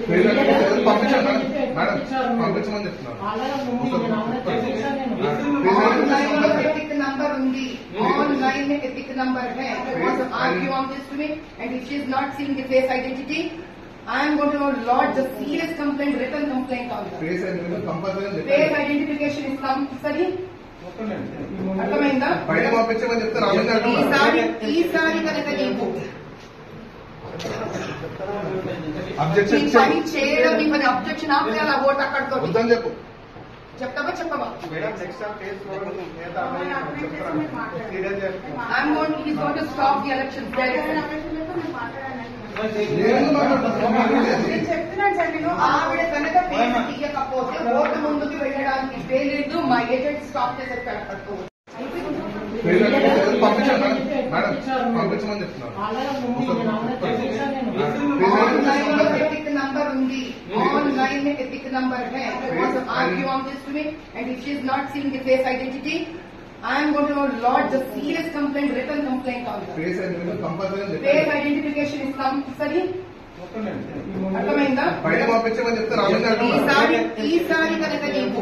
పంపించాను madam madam పంపించమని చెప్తున్నాను ऑनलाइन में एपिक नंबर ఉంది ऑनलाइन में एपिक नंबर है want to argue on this to me and if she is not seeing the face identity I am going to lodge a serious complaint written complaint on her face అయితే compulsory face identification is compulsory అర్థమైందా బయట పంపించమని చెప్తే రామని ఈసారి అంటున్నారు ఈసారి కనుక నీకు ఈ అబ్జెక్షన్ పని చేయడం నీ పని అబ్జెక్షన్ ఆపే అలా ఓట్ అక్కడితో వద్దని చెప్పు చెప్తావా చెప్పవా మేడం నెక్స్ట్ టైం కేసు మిగతా సీరియస్ చేస్తాం I'm going he's going to stop the elections direct నేను మాట్లాడుతున్నాను నేను చెప్తున్నాను సార్ నేను ఆవిడ కనుక పేరు తీయకపోతే ఓటు ముందుకు వెళ్ళడానికి వేలేదు మా ఏజెంట్ స్టాప్ చేసేది అక్కడితో పంపించాను మేడం మేడం పంపించమని చెప్తున్నాను ऑनलाइन में एपिक नंबर ఉంది ऑनलाइन में एपिक नंबर है want to argue on this to me and if she is not seeing the face identity I am going to lodge a serious complaint written complaint on her face అయితే compulsory face identification is compulsory అర్థమైందా బయట పంపించమని చెప్తే రామని అంటున్నారు ఈసారి ఈసారి కనుక నీకు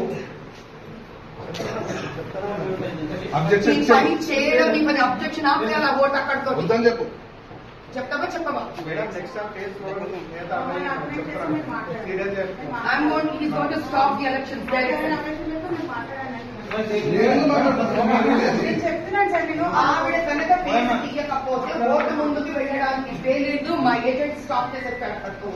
ఈ అబ్జెక్షన్ పని చేయడం నీ పని అబ్జెక్షన్ ఆపే అలా ఓట్ అక్కడితో వద్దని చెప్పు చెప్తావా చెప్పవా మేడం నెక్స్ట్ టైం కేసు మిగతా సీరియస్ చేస్తాం I'm going he's going to stop the elections direct నేను మాట్లాడుతున్నాను నేను చెప్తున్నాను సార్ నేను ఆవిడ కనుక పేరు తీయకపోతే ఓటు ముందుకు వెళ్ళడానికి వేలేదు మా ఏజెంట్ స్టాప్ చేసేది అక్కడితో